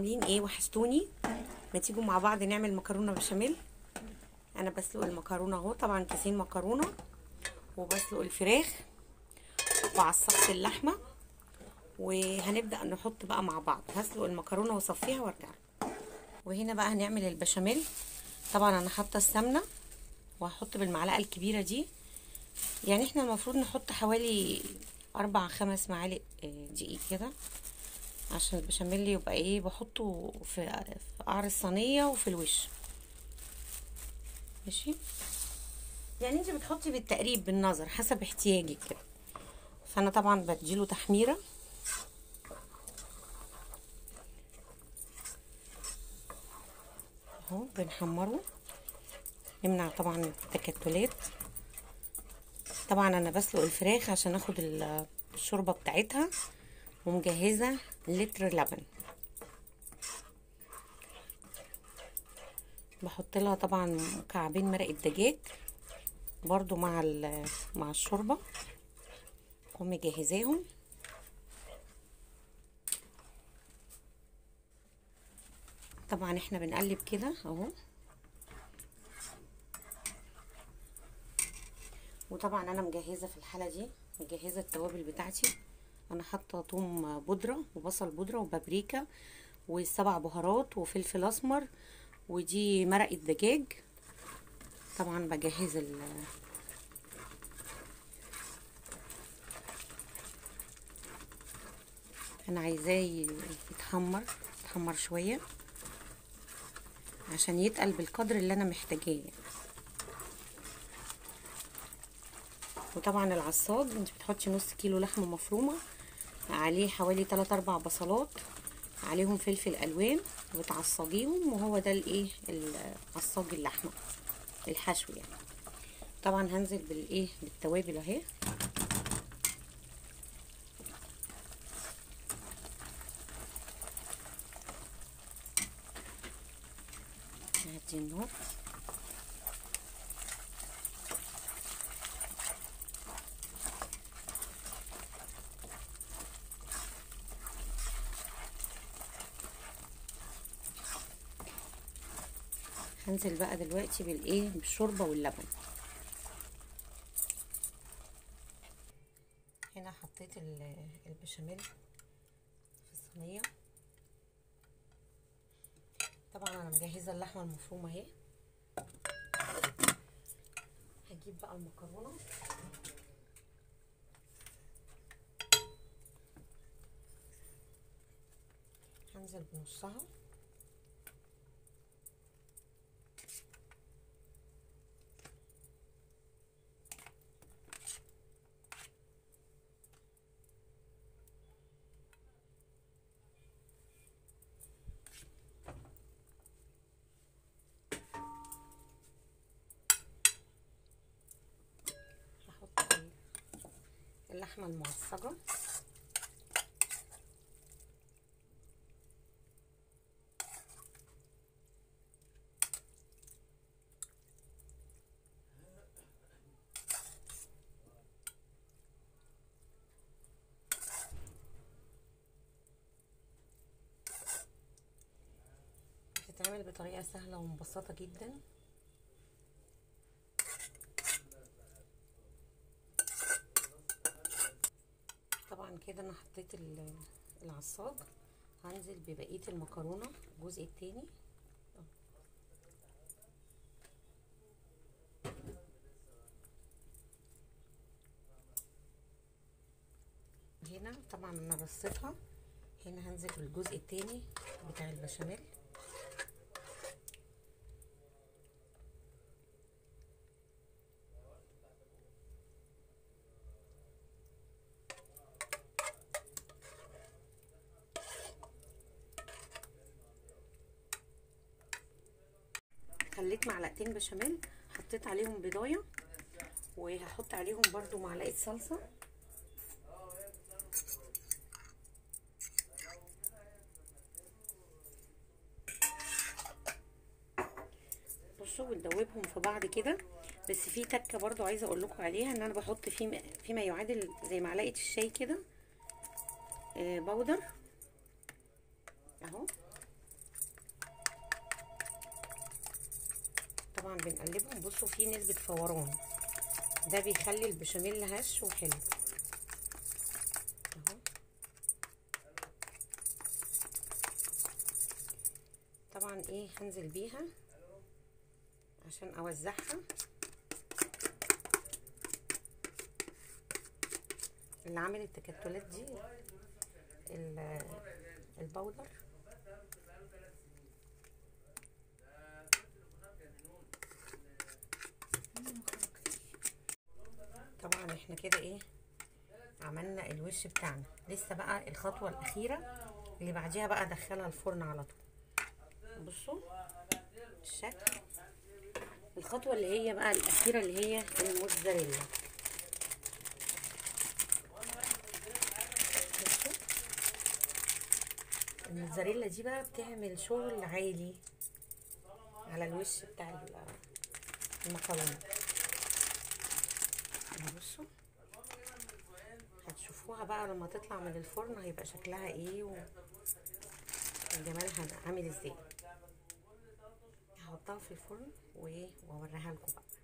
عاملين ايه وحشتوني ما تيجوا مع بعض نعمل مكرونه بشاميل انا بسلق المكرونه اهو طبعا كيسين مكرونه وبسلق الفراخ وعصقت اللحمه وهنبدا نحط بقى مع بعض هسلق المكرونه واصفيها وارجع وهنا بقى هنعمل البشاميل طبعا انا حاطه السمنه وهحط بالمعلقه الكبيره دي يعني احنا المفروض نحط حوالي اربع خمس معالق دقيق كده عشان البشاميل يبقى ايه بحطه في في قعر الصينيه وفي الوش ماشي يعني انت بتحطي بالتقريب بالنظر حسب احتياجك كده فانا طبعا بديله تحميره اهو بنحمره نمنع طبعا التكتلات طبعا انا بسلق الفراخ عشان اخد الشوربه بتاعتها ومجهزه لتر لبن بحط لها طبعا مكعبين مرق الدجاج برضو مع مع الشوربه ومجهزاهم طبعا احنا بنقلب كده اهو وطبعا انا مجهزه في الحاله دي مجهزه التوابل بتاعتي انا حاطه ثوم بودره وبصل بودره وبابريكا والسبع بهارات وفلفل اسمر ودي مرق الدجاج طبعا بجهز ال انا عايزاه يتحمر يتحمر شويه عشان يتقل بالقدر اللي انا محتاجاه وطبعا العصاج انت بتحطي نص كيلو لحمه مفرومه عليه حوالي 3 4 بصلات عليهم فلفل الوان وتعصجيهم وهو ده الايه عصاج اللحمه الحشو يعني طبعا هنزل بالايه بالتوابل اهي نهدي النار هنزل بقى دلوقتي بالايه بالشوربه واللبن هنا حطيت البشاميل في الصينيه طبعا انا مجهزه اللحمه المفرومه اهي هجيب بقى المكرونه هنزل بنصها اللحمه المعصجه بتتعمل بطريقه سهله ومبسطه جدا طبعا كده انا حطيت العصاج هنزل ببقيه المكرونه الجزء التاني هنا طبعا انا رصيتها هنا هنزل بالجزء التاني بتاع البشاميل خليت معلقتين بشاميل حطيت عليهم بيضايه وهحط عليهم برضو معلقه صلصه بصوا وندوبهم في بعض كده بس في تكه برضو عايزه اقول لكم عليها ان انا بحط فيه فيما يعادل زي معلقه الشاي كده آه بودر اهو طبعا بنقلبهم بصوا في نسبة فوران ده بيخلي البشاميل هش وحلو اهو طبعا ايه هنزل بيها عشان اوزعها اللي عامل التكتلات دي البودر طبعا احنا كده ايه عملنا الوش بتاعنا لسه بقى الخطوه الاخيره اللي بعديها بقى ادخلها الفرن على طول بصوا الشكل الخطوه اللي هي بقى الاخيره اللي هي الموتزاريلا الموتزاريلا دي بقى بتعمل شغل عالي على الوش بتاع المكرونه بصوا هتشوفوها بقى لما تطلع من الفرن هيبقى شكلها ايه وجمالها عامل ازاي هحطها في الفرن واوريها لكم بقى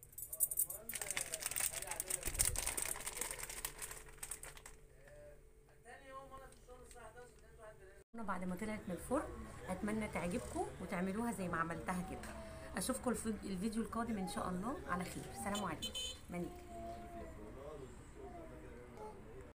بعد ما طلعت من الفرن اتمنى تعجبكم وتعملوها زي ما عملتها كده اشوفكم الفيديو القادم ان شاء الله على خير سلام عليكم منيك